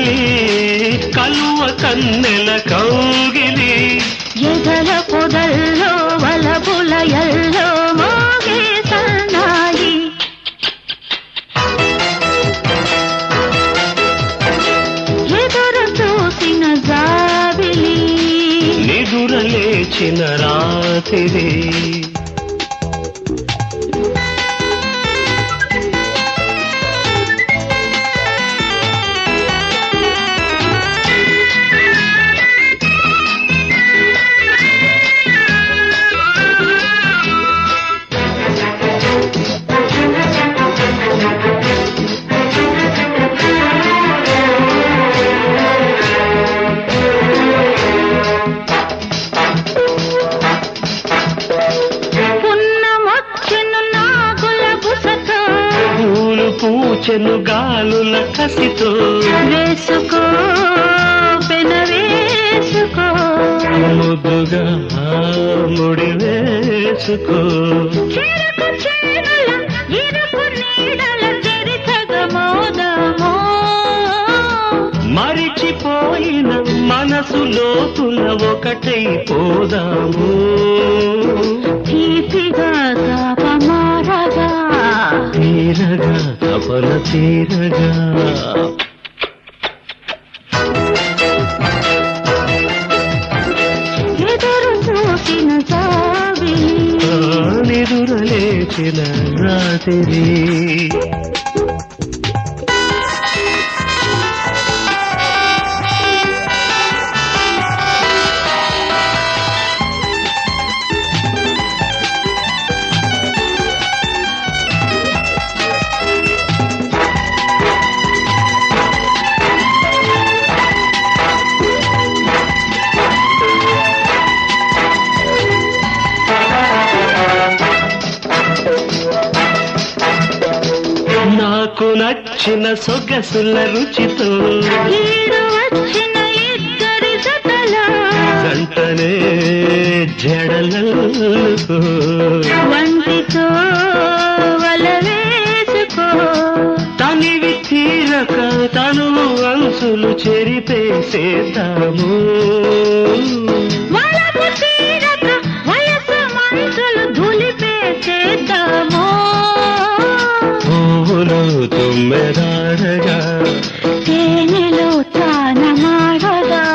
జాబిలి కలువ కన్నెల కౌగిలి ఎగల పొదల్లో వలపుల ఎల్లో మోగే సన్నాయి ఎదురు చూసిన జాబిలి నిదురలేచిన రాత్రి పున్నమొచ్చెను నాగుల బుసతో పూలు పూచెను గాలుల కసితో వేసుకో పెన వేసుకో ముద్దుగా ముడి వేసుకో చెరకు చేనుల ఇరుకు నీడల చరితగ మోదమో మరిచిపోయిన మనసు లోతుల ఒకటై పోదాము తీపిగా తాపమారగా తీరగా తపన తీరగా ఎదురు చూసిన జాబిలి నిదురలేచిన రాత్రి నాకు నచ్చిన సొగసుల రుచితో ఈడు వచ్చిన ఇద్దరి జతల గంటనే జడలకు వంటితో వల వేసుకో తనివి తీరక తను అంచులు చెరిపేసేద్దాము వలపు తీరక వయసు మనసులు దులిపేసేద్దామో పువ్వులు తుమ్మెదాడగా తేనెలో తానమాడగా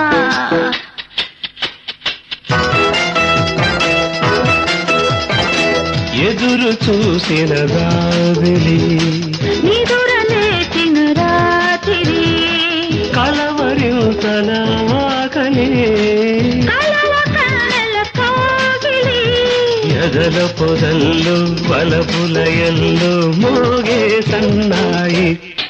ఎదురు చూసిన దావిలి నిదుర లేచిన రాత్రి కలవరింతల ఆకలి కలవ కన్నెల కోగిలి ఎదల పొదల్లు వలపుల ఎల్లు మోగే సన్నాయి